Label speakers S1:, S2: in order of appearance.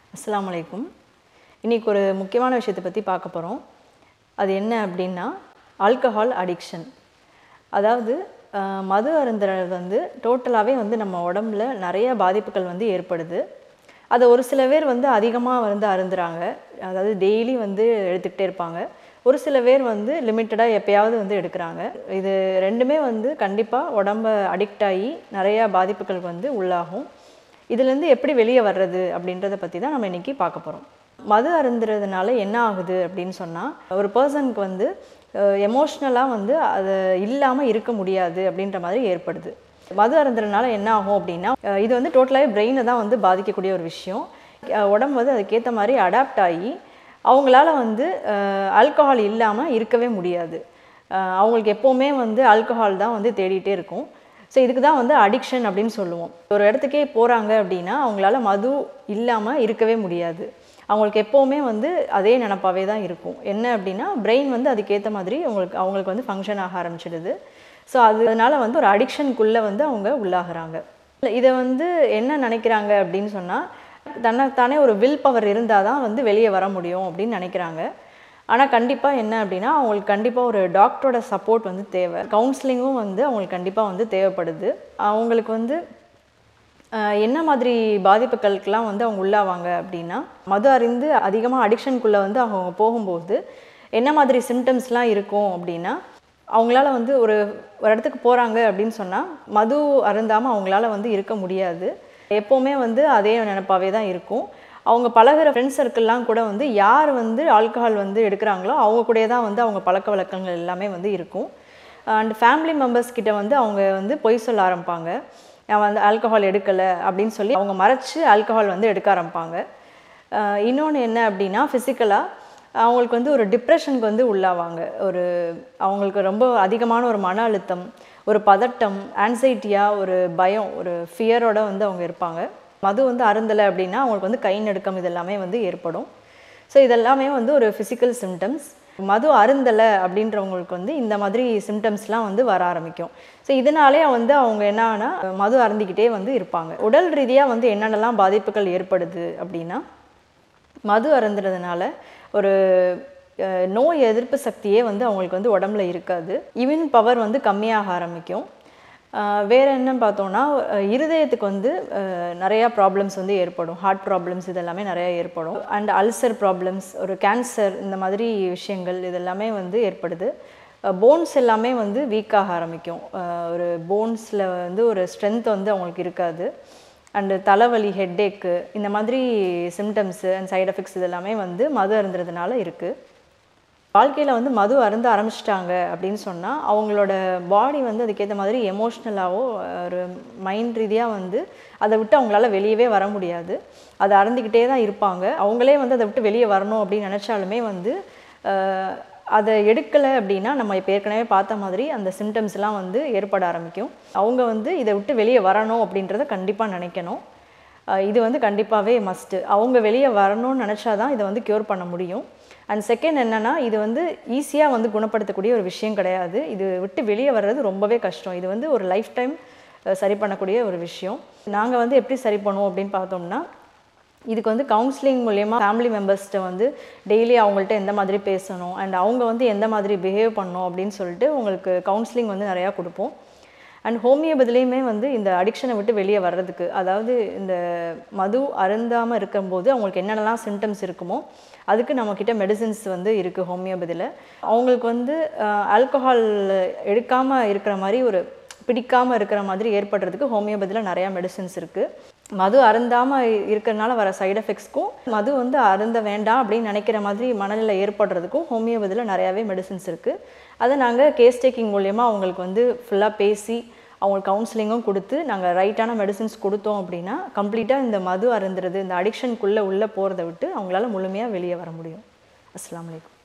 S1: அஸ்ஸலாமு அலைக்கும் இன்றைக்கி ஒரு முக்கியமான விஷயத்தை பற்றி பார்க்க போகிறோம் அது என்ன அப்படின்னா ஆல்கஹால் அடிக்ஷன் அதாவது அஹ், மது அருந்துறது வந்து டோட்டலாகவே வந்து நம்ம உடம்புல நிறைய பாதிப்புகள் வந்து ஏற்படுது அதை ஒரு சில பேர் வந்து அதிகமாக வந்து அருந்துறாங்க அதாவது டெய்லி வந்து எடுத்துக்கிட்டே இருப்பாங்க ஒரு சில பேர் வந்து லிமிட்டடாக எப்பயாவது வந்து எடுக்கிறாங்க இது ரெண்டுமே வந்து கண்டிப்பாக உடம்ப அடிக்ட் ஆகி நிறையா பாதிப்புகளுக்கு வந்து உள்ளாகும் இதுலேருந்து எப்படி வெளியே வர்றது அப்படின்றத பற்றி தான் நம்ம இன்றைக்கி பார்க்க போகிறோம் மது அருந்துறதுனால என்ன ஆகுது அப்படின்னு சொன்னால் ஒரு பர்சனுக்கு வந்து எமோஷ்னலாக வந்து அது இல்லாமல் இருக்க முடியாது அப்படின்ற மாதிரி ஏற்படுது மது அருந்துறதுனால என்ன ஆகும் அப்படின்னா அஹ் இது வந்து டோட்டலாகவே பிரெயினை தான் வந்து பாதிக்கக்கூடிய ஒரு விஷயம் அஹ் உடம்பு வந்து அதுக்கேற்ற மாதிரி அடாப்ட் ஆகி அவங்களால வந்து ஆல்கஹால் இல்லாமல் இருக்கவே முடியாது அஹ் அவங்களுக்கு எப்போவுமே வந்து ஆல்கஹால் தான் வந்து தேடிட்டே இருக்கும் ஸோ இதுக்கு தான் வந்து அடிக்ஷன் அப்படின்னு சொல்லுவோம் ஒரு இடத்துக்கே போகிறாங்க அப்படின்னா அவங்களால மது இல்லாமல் இருக்கவே முடியாது அவங்களுக்கு எப்போவுமே வந்து அதே நினப்பாவே தான் இருக்கும் என்ன அப்படின்னா பிரெயின் வந்து அதுக்கேற்ற மாதிரி அவங்களுக்கு அவங்களுக்கு வந்து ஃபங்க்ஷன் ஆக ஆரம்பிச்சிடுது ஸோ அது அதனால வந்து ஒரு அடிக்ஷனுக்குள்ளே வந்து அவங்க உள்ளாகுறாங்க இதை வந்து என்ன நினைக்கிறாங்க அப்படின்னு சொன்னால் தன்னைத்தானே ஒரு வில் பவர் இருந்தால் தான் வந்து வெளியே வர முடியும் அப்படின்னு நினைக்கிறாங்க ஆனால் கண்டிப்பாக என்ன அப்படின்னா அவங்களுக்கு கண்டிப்பாக ஒரு டாக்டரோட சப்போர்ட் வந்து தேவை கவுன்சிலிங்கும் வந்து அவங்களுக்கு கண்டிப்பாக வந்து தேவைப்படுது அவங்களுக்கு வந்து ஆஹ், என்ன மாதிரி பாதிப்புகளுக்கெல்லாம் வந்து அவங்க உள்ளாவாங்க அப்படின்னா மது அறிந்து அதிகமாக அடிக்ஷனுக்குள்ளே வந்து அவங்க போகும்போது என்ன மாதிரி சிம்டம்ஸ்லாம் இருக்கும் அப்படின்னா அவங்களால வந்து ஒரு ஒரு இடத்துக்கு போகிறாங்க அப்படின்னு சொன்னால் மது அருந்தாமல் அவங்களால வந்து இருக்க முடியாது எப்போவுமே வந்து அதே நினப்பாவே தான் இருக்கும் அவங்க பழகுற ஃப்ரெண்ட்ஸ் சர்க்கிள்லாம் கூட வந்து யார் வந்து ஆல்கஹால் வந்து எடுக்கிறாங்களோ அவங்க கூடயே தான் வந்து அவங்க பழக்க வழக்கங்கள் எல்லாமே வந்து இருக்கும் அண்ட் ஃபேமிலி மெம்பர்ஸ் கிட்ட வந்து அவங்க வந்து பொய் சொல்ல ஆரம்பிப்பாங்க நான் வந்து ஆல்கஹால் எடுக்கலை அப்படின்னு சொல்லி அவங்க மறைச்சு ஆல்கஹால் வந்து எடுக்க ஆரம்பிப்பாங்க இன்னொன்று என்ன அப்படின்னா ஃபிசிக்கலாக அவங்களுக்கு வந்து ஒரு டிப்ரெஷனுக்கு வந்து உள்ளாவாங்க ஒரு அவங்களுக்கு ரொம்ப அதிகமான ஒரு மன அழுத்தம் ஒரு பதட்டம் ஆன்சைட்டியாக ஒரு பயம் ஒரு ஃபியரோட வந்து அவங்க இருப்பாங்க மது வந்து அருந்தலை அப்படின்னா அவங்களுக்கு வந்து கை நடுக்கம் இதெல்லாமே வந்து ஏற்படும் ஸோ இதெல்லாமே வந்து ஒரு ஃபிசிக்கல் சிம்டம்ஸ் மது அருந்தலை அப்படின்றவங்களுக்கு வந்து இந்த மாதிரி சிம்டம்ஸ்லாம் வந்து வர ஆரம்பிக்கும் ஸோ இதனாலே வந்து அவங்க என்னன்னா மது அருந்திக்கிட்டே வந்து இருப்பாங்க உடல் ரீதியாக வந்து என்னென்னலாம் பாதிப்புகள் ஏற்படுது அப்படின்னா மது அருந்துறதுனால ஒரு அஹ், நோய் எதிர்ப்பு சக்தியே வந்து அவங்களுக்கு வந்து உடம்புல இருக்காது இம்யூன் பவர் வந்து கம்மியாக ஆரம்பிக்கும் அஹ், வேற என்ன பார்த்தோம்னா அஹ், இருதயத்துக்கு வந்து அஹ், நிறையா ப்ராப்ளம்ஸ் வந்து ஏற்படும் ஹார்ட் ப்ராப்ளம்ஸ் இதெல்லாமே நிறையா ஏற்படும் அண்ட் அல்சர் ப்ராப்ளம்ஸ் ஒரு கேன்சர் இந்த மாதிரி விஷயங்கள் இதெல்லாமே வந்து ஏற்படுது போன்ஸ் எல்லாமே வந்து வீக்காக ஆரம்பிக்கும் அஹ், ஒரு போன்ஸில் வந்து ஒரு ஸ்ட்ரென்த் வந்து அவங்களுக்கு இருக்காது அண்டு தலைவலி ஹெட்டேக்கு இந்த மாதிரி சிம்டம்ஸு அண்ட் சைடு எஃபெக்ட்ஸ் இதெல்லாமே வந்து மது அருந்துறதுனால இருக்குது வாழ்க்கையில் வந்து மது அருந்த ஆரம்பிச்சிட்டாங்க அப்படின்னு சொன்னால் அவங்களோட பாடி வந்து அதுக்கேற்ற மாதிரி எமோஷ்னலாகவோ ஒரு மைண்ட் ரீதியாக வந்து அதை விட்டு அவங்களால வெளியவே வர முடியாது அதை அருந்திக்கிட்டே தான் இருப்பாங்க அவங்களே வந்து அதை விட்டு வெளியே வரணும் அப்படின்னு நினச்சாலுமே வந்து அஹ், அதை எடுக்கலை அப்படின்னா நம்ம இப்போ ஏற்கனவே பார்த்த மாதிரி அந்த சிம்டம்ஸ்லாம் வந்து ஏற்பட ஆரம்பிக்கும் அவங்க வந்து இதை விட்டு வெளியே வரணும் அப்படின்றத கண்டிப்பாக நினைக்கணும் அஹ் இது வந்து கண்டிப்பாகவே மஸ்ட்டு அவங்க வெளியே வரணும்னு நினச்சாதான் இதை வந்து க்யூர் பண்ண முடியும் அண்ட் செகண்ட் என்னென்னா இது வந்து ஈஸியாக வந்து குணப்படுத்தக்கூடிய ஒரு விஷயம் கிடையாது இது விட்டு வெளியே வர்றது ரொம்பவே கஷ்டம் இது வந்து ஒரு லைஃப் டைம் சரி பண்ணக்கூடிய ஒரு விஷயம் நாங்கள் வந்து எப்படி சரி பண்ணுவோம் அப்படின்னு பார்த்தோம்னா இதுக்கு வந்து கவுன்சிலிங் மூலயமா ஃபேமிலி மெம்பர்ஸ்கிட்ட வந்து டெய்லி அவங்கள்ட்ட எந்த மாதிரி பேசணும் அண்ட் அவங்க வந்து எந்த மாதிரி பிஹேவ் பண்ணணும் அப்படின்னு சொல்லிட்டு உங்களுக்கு கவுன்சிலிங் வந்து நிறையா கொடுப்போம் அண்ட் ஹோமியோபதிலையுமே வந்து இந்த அடிக்ஷனை விட்டு வெளியே வர்றதுக்கு அதாவது இந்த மது அருந்தாமல் இருக்கும்போது அவங்களுக்கு என்னென்னலாம் சிம்டம்ஸ் இருக்குமோ அதுக்கு நம்மக்கிட்ட மெடிசின்ஸ் வந்து இருக்குது ஹோமியோபதியில் அவங்களுக்கு வந்து ஆல்கஹால் எடுக்காமல் இருக்கிற மாதிரி ஒரு பிடிக்காமல் இருக்கிற மாதிரி ஏற்படுறதுக்கு ஹோமியோபதியில் நிறையா மெடிசின்ஸ் இருக்குது மது அருந்தாமல் இருக்கிறனால வர சைடு எஃபெக்ட்ஸ்க்கும் மது வந்து அருந்த வேண்டாம் அப்படின்னு நினைக்கிற மாதிரி மனநிலை ஏற்படுறதுக்கும் ஹோமியோபதியில் நிறையாவே மெடிசின்ஸ் இருக்குது அதை நாங்கள் கேஸ் டேக்கிங் மூலயமா அவங்களுக்கு வந்து ஃபுல்லாக பேசி அவங்களுக்கு கவுன்சிலிங்கும் கொடுத்து நாங்கள் ரைட்டான மெடிசின்ஸ் கொடுத்தோம் அப்படின்னா கம்ப்ளீட்டாக இந்த மது அருந்துறது இந்த அடிக்ஷனுக்குள்ளே உள்ளே போகிறத விட்டு அவங்களால முழுமையாக வெளியே வர முடியும் அஸ்ஸலாமு அலைக்கும்